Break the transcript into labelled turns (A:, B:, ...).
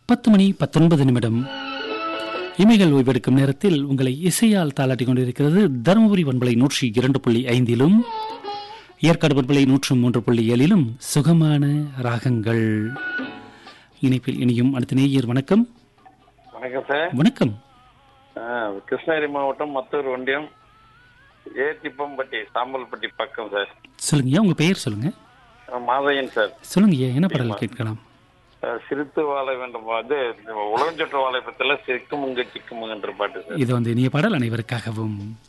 A: பத்து மணி பத்தொன்பது நிமிடம் இமைகள் ஓய்வெடுக்கும் நேரத்தில் உங்களை இசையால் தாளாட்டிக் கொண்டிருக்கிறது தருமபுரி பண்பலை நூற்றி இரண்டு புள்ளி ஐந்திலும் ஏற்காடு பண்பலை நூற்று மூன்று புள்ளி ஏழிலும் சுகமான ராகங்கள் இணைப்பில் இனியும் அடுத்த நேயர் வணக்கம்
B: வணக்கம் சார்
A: வணக்கம்
B: ஆ, கிருஷ்ணகிரி மாவட்டம் மத்தூர் ஒன்றியம் ஏத்திப்பம்பட்டி சாம்பல்பட்டி பக்கம் சார்
A: சொல்லுங்கய்யா உங்க பெயர் சொல்லுங்க
B: ஆ, மாதையன் சார்
A: சொல்லுங்கய்யா என்ன பாடல் கேட்கலாம்
B: ஆ, சிரித்து வாழ வேண்டும் அது உலகஞ்சொற்று வாழை பத்தில சிக்குமுங்க சிக்குமுங்கன்ற பாட்டு சார்
A: இது வந்து இனிய பாடல் அனைவருக்காகவும்